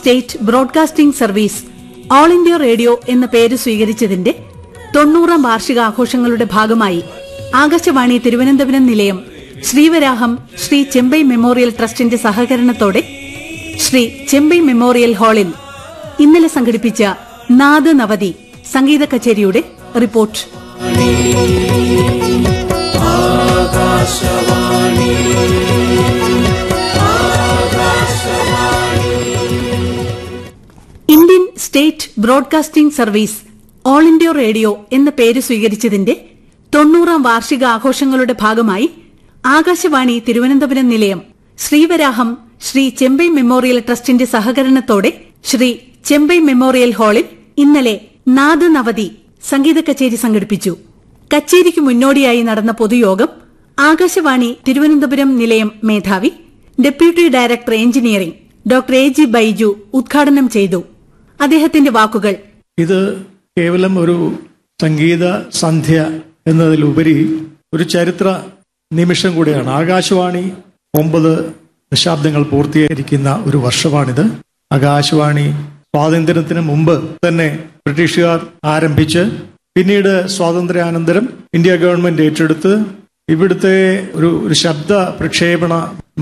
state broadcasting service all India radio എന്ന പേര് സ്വീകരിച്ചതിന്റെ തൊണ്ണൂറാം വാർഷികാഘോഷങ്ങളുടെ ഭാഗമായി ആകാശവാണി തിരുവനന്തപുരം നിലയം ശ്രീവരാഹം ശ്രീ ചെമ്പൈ മെമ്മോറിയൽ ട്രസ്റ്റിന്റെ സഹകരണത്തോടെ ശ്രീ ചെമ്പൈ മെമ്മോറിയൽ ഹാളിൽ ഇന്നലെ സംഘടിപ്പിച്ച നാദ നവതി സംഗീത കച്ചേരിയുടെ report Indian state broadcasting service all India radio എന്ന പേര് സ്വീകരിച്ചതിന്റെ തൊണ്ണൂറാം വാർഷിക ആഘോഷങ്ങളുടെ ഭാഗമായി ആകാശവാണി തിരുവനന്തപുരം നിലയം ശ്രീവരാഹം ശ്രീ ചെമ്പൈ മെമ്മോറിയൽ ട്രസ്റ്റിന്റെ സഹകരണത്തോടെ ശ്രീ ചെമ്പൈ മെമ്മോറിയൽ ഹാളിൽ ഇന്നലെ നാദ നവതി സംഗീത കച്ചേരി സംഘടിപ്പിച്ചു കച്ചേരിക്ക് മുന്നോടിയായി നടന്ന പൊതുയോഗം ആകാശവാണി തിരുവനന്തപുരം നിലയം മേധാവി deputy director engineering doctor A G Baiju ഉദ്ഘാടനം ചെയ്തു അദ്ദേഹത്തിന്റെ വാക്കുകൾ ഇത് കേവലം ഒരു സംഗീത സന്ധ്യ എന്നതിലുപരി ഒരു ചരിത്ര നിമിഷം കൂടിയാണ് ആകാശവാണി ഒമ്പത് ദശാബ്ദങ്ങൾ പൂർത്തീകരിക്കുന്ന ഒരു വർഷമാണിത് ആകാശവാണി സ്വാതന്ത്ര്യത്തിന് മുമ്പ് തന്നെ ബ്രിട്ടീഷുകാർ ആരംഭിച്ച് പിന്നീട് സ്വാതന്ത്ര്യാനന്തരം ഇന്ത്യ ഗവൺമെന്റ് ഏറ്റെടുത്ത് ഇവിടുത്തെ ഒരു ഒരു ശബ്ദ പ്രക്ഷേപണ